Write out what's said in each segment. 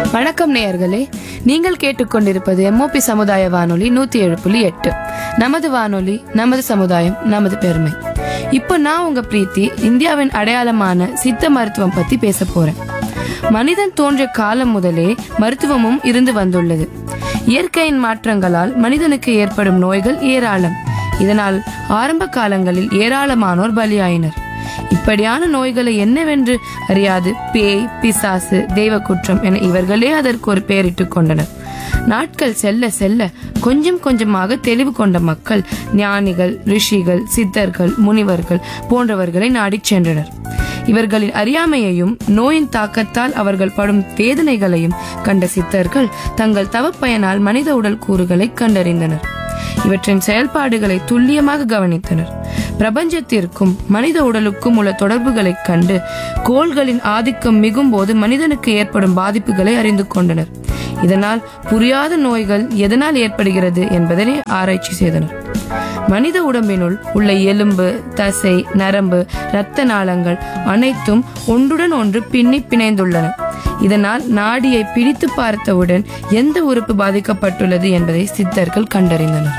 வணக்கம் நேயர்களே நீங்கள் கேட்டுக்கொண்டிருப்பது எம்ஓபி சமுதாய வானொலி நூத்தி ஏழு புள்ளி எட்டு நமது வானொலி நமது சமுதாயம் நமது பெருமை இப்போ நான் உங்க பிரீத்தி இந்தியாவின் அடையாளமான சித்த மருத்துவம் பத்தி பேச போறேன் மனிதன் தோன்றிய காலம் முதலே மருத்துவமும் இருந்து வந்துள்ளது இயற்கையின் மாற்றங்களால் மனிதனுக்கு ஏற்படும் நோய்கள் ஏராளம் இதனால் ஆரம்ப காலங்களில் ஏராளமானோர் பலியாயினர் இப்படியான நோய்களை என்னவென்று அறியாது பேய் பிசாசு தெய்வ குற்றம் என இவர்களே அதற்கு ஒரு பெயரிட்டுக் கொண்டனர் நாட்கள் செல்ல செல்ல கொஞ்சம் கொஞ்சமாக தெளிவு கொண்ட மக்கள் ஞானிகள் ரிஷிகள் சித்தர்கள் முனிவர்கள் போன்றவர்களை நாடிச் சென்றனர் இவர்களின் அறியாமையையும் நோயின் தாக்கத்தால் அவர்கள் படும் வேதனைகளையும் கண்ட சித்தர்கள் தங்கள் தவப்பயனால் மனித உடல் கூறுகளை கண்டறிந்தனர் இவற்றின் செயல்பாடுகளை துல்லியமாக கவனித்தனர் பிரபஞ்சத்திற்கும் மனித உடலுக்கும் உள்ள தொடர்புகளைக் கண்டு கோள்களின் ஆதிக்கம் மிகும்போது மனிதனுக்கு ஏற்படும் பாதிப்புகளை அறிந்து கொண்டனர் இதனால் புரியாத நோய்கள் எதனால் ஏற்படுகிறது என்பதனை ஆராய்ச்சி செய்தனர் மனித உடம்பினுள் உள்ள எலும்பு தசை நரம்பு இரத்த நாளங்கள் அனைத்தும் ஒன்றுடன் ஒன்று பின்னி பிணைந்துள்ளன இதனால் நாடியை பிடித்து பார்த்தவுடன் எந்த உறுப்பு பாதிக்கப்பட்டுள்ளது என்பதை சித்தர்கள் கண்டறிந்தனர்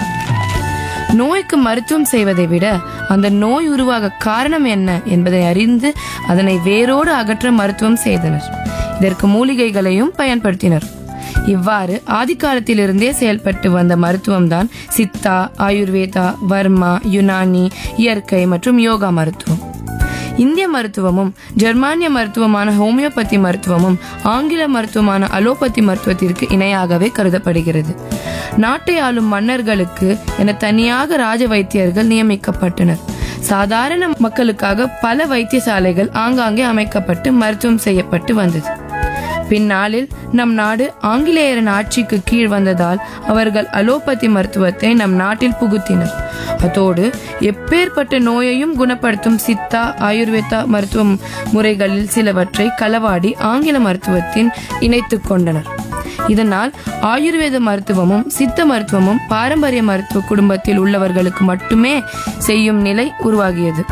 நோய்க்கு மருத்துவம் செய்வதை விட அந்த நோய் உருவாக காரணம் என்ன என்பதை அறிந்து அதனை வேரோடு அகற்ற மருத்துவம் செய்தனர் இதற்கு மூலிகைகளையும் பயன்படுத்தினர் இவ்வாறு ஆதிகாலத்திலிருந்தே செயல்பட்டு வந்த மருத்துவம்தான் சித்தா ஆயுர்வேதா வர்மா யுனானி இயற்கை மற்றும் யோகா மருத்துவம் இந்திய மருத்துவமும் ஜெர்மானிய மருத்துவமான ஹோமியோபதி மருத்துவமும் ஆங்கில மருத்துவமான அலோபதி மருத்துவத்திற்கு இணையாகவே கருதப்படுகிறது நாட்டை ஆளும் மன்னர்களுக்கு என தனியாக ராஜ வைத்தியர்கள் நியமிக்கப்பட்டனர் சாதாரண மக்களுக்காக பல வைத்தியசாலைகள் ஆங்காங்கே அமைக்கப்பட்டு மருத்துவம் செய்யப்பட்டு வந்தது பின்னாளில் நம் நாடு ஆங்கிலேயரின் ஆட்சிக்கு கீழ் வந்ததால் அவர்கள் அலோபதி மருத்துவத்தை நம் நாட்டில் புகுத்தினர் அதோடு எப்பேற்பட்ட நோயையும் குணப்படுத்தும் சித்தா ஆயுர்வேதா மருத்துவ முறைகளில் சிலவற்றை களவாடி ஆங்கில மருத்துவத்தின் இணைத்துக் கொண்டனர் இதனால் ஆயுர்வேத மருத்துவமும் சித்த மருத்துவமும் பாரம்பரிய மருத்துவ குடும்பத்தில் உள்ளவர்களுக்கு மட்டுமே செய்யும் நிலை உருவாகியது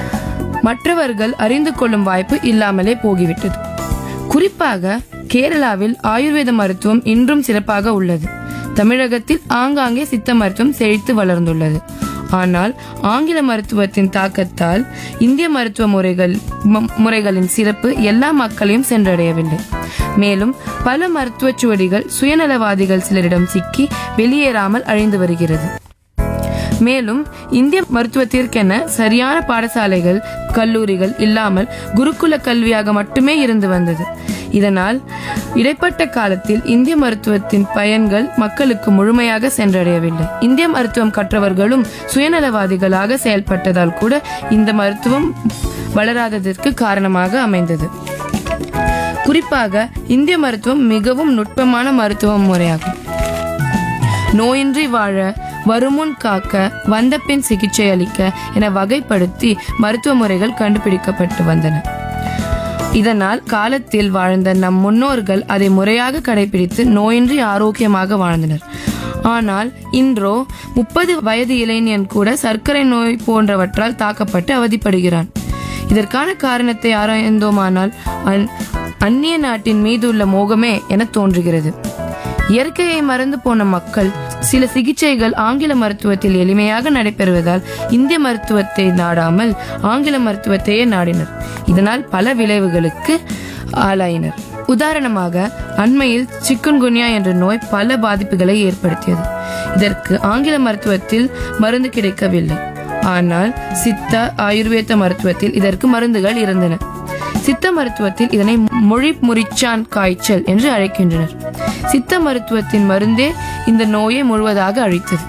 மற்றவர்கள் அறிந்து கொள்ளும் வாய்ப்பு இல்லாமலே போகிவிட்டது குறிப்பாக கேரளாவில் ஆயுர்வேத மருத்துவம் இன்றும் சிறப்பாக உள்ளது தமிழகத்தில் ஆங்காங்கே சித்த மருத்துவம் செழித்து வளர்ந்துள்ளது ஆனால் ஆங்கில மருத்துவத்தின் தாக்கத்தால் இந்திய மருத்துவ முறைகள் ம- முறைகளின் சிறப்பு எல்லா மக்களையும் சென்றடையவில்லை மேலும் பல மருத்துவ சுவடிகள் சுயநலவாதிகள் சிலரிடம் சிக்கி வெளியேறாமல் அழிந்து வருகிறது மேலும் இந்திய மருத்துவத்திற்கென சரியான பாடசாலைகள் கல்லூரிகள் இல்லாமல் குருகுல கல்வியாக மட்டுமே இருந்து வந்தது இதனால் இடைப்பட்ட காலத்தில் இந்திய மருத்துவத்தின் பயன்கள் மக்களுக்கு முழுமையாக சென்றடையவில்லை இந்திய மருத்துவம் கற்றவர்களும் சுயநலவாதிகளாக செயல்பட்டதால் கூட இந்த மருத்துவம் வளராததற்கு காரணமாக அமைந்தது குறிப்பாக இந்திய மருத்துவம் மிகவும் நுட்பமான மருத்துவ முறையாகும் நோயின்றி வாழ வருமுன் காக்க வந்தபின் சிகிச்சை அளிக்க என வகைப்படுத்தி மருத்துவ முறைகள் கண்டுபிடிக்கப்பட்டு வந்தன இதனால் காலத்தில் வாழ்ந்த நம் முன்னோர்கள் அதை முறையாக கடைபிடித்து நோயின்றி ஆரோக்கியமாக வாழ்ந்தனர் ஆனால் இன்றோ முப்பது வயது இளைஞன் கூட சர்க்கரை நோய் போன்றவற்றால் தாக்கப்பட்டு அவதிப்படுகிறான் இதற்கான காரணத்தை ஆராய்ந்தோமானால் அந்- அந்நிய நாட்டின் மீதுள்ள மோகமே என தோன்றுகிறது இயற்கையை மறந்து போன மக்கள் சில சிகிச்சைகள் ஆங்கில மருத்துவத்தில் எளிமையாக நடைபெறுவதால் இந்திய மருத்துவத்தை நாடாமல் ஆங்கில மருத்துவத்தையே நாடினர் இதனால் பல விளைவுகளுக்கு ஆளாயினர் உதாரணமாக அண்மையில் சிக்குன்குன்யா என்ற நோய் பல பாதிப்புகளை ஏற்படுத்தியது இதற்கு ஆங்கில மருத்துவத்தில் மருந்து கிடைக்கவில்லை ஆனால் சித்த ஆயுர்வேத மருத்துவத்தில் இதற்கு மருந்துகள் இருந்தன சித்த மருத்துவத்தில் இதனை மொழி முறிச்சான் காய்ச்சல் என்று அழைக்கின்றனர் சித்த மருத்துவத்தின் மருந்தே இந்த நோயை முழுவதாக அழித்தது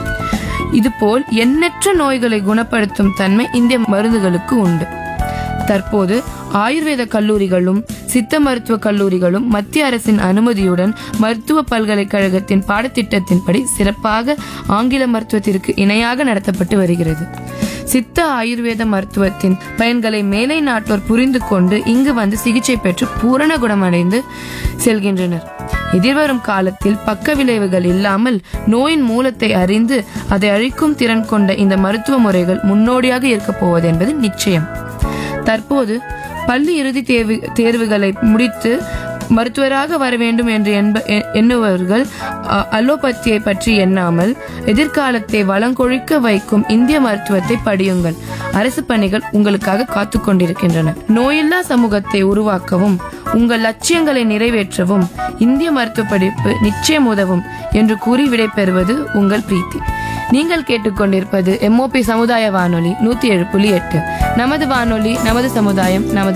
இதுபோல் எண்ணற்ற நோய்களை குணப்படுத்தும் தன்மை இந்திய மருந்துகளுக்கு உண்டு தற்போது ஆயுர்வேத கல்லூரிகளும் சித்த மருத்துவ கல்லூரிகளும் மத்திய அரசின் அனுமதியுடன் மருத்துவ பல்கலைக்கழகத்தின் பாடத்திட்டத்தின்படி சிறப்பாக ஆங்கில மருத்துவத்திற்கு இணையாக நடத்தப்பட்டு வருகிறது சித்த ஆயுர்வேத மருத்துவத்தின் பயன்களை மேலை நாட்டோர் புரிந்து கொண்டு இங்கு வந்து சிகிச்சை பெற்று பூரண குணமடைந்து செல்கின்றனர் எதிர்வரும் காலத்தில் பக்க விளைவுகள் இல்லாமல் நோயின் மூலத்தை அறிந்து அதை அழிக்கும் திறன் கொண்ட இந்த மருத்துவ முறைகள் முன்னோடியாக இருக்கப் போவது என்பது நிச்சயம் தற்போது பள்ளி இறுதி தேர்வு தேர்வுகளை முடித்து மருத்துவராக வர வேண்டும் என்று என்ப- எ- எண்ணுபவர்கள் அ- அலோபதியை பற்றி எண்ணாமல் எதிர்காலத்தை வளங்கொழிக்க வைக்கும் இந்திய மருத்துவத்தை படியுங்கள் அரசு பணிகள் உங்களுக்காக காத்து கொண்டிருக்கின்றன நோயில்லா சமூகத்தை உருவாக்கவும் உங்கள் லட்சியங்களை நிறைவேற்றவும் இந்திய மருத்துவ படிப்பு நிச்சயம் உதவும் என்று கூறி விடைபெறுவது உங்கள் பிரீத்தி நீங்கள் கேட்டுக்கொண்டிருப்பது எம்ஓபி சமுதாய வானொலி நூத்தி ஏழு புள்ளி எட்டு நமது வானொலி நமது சமுதாயம் நமது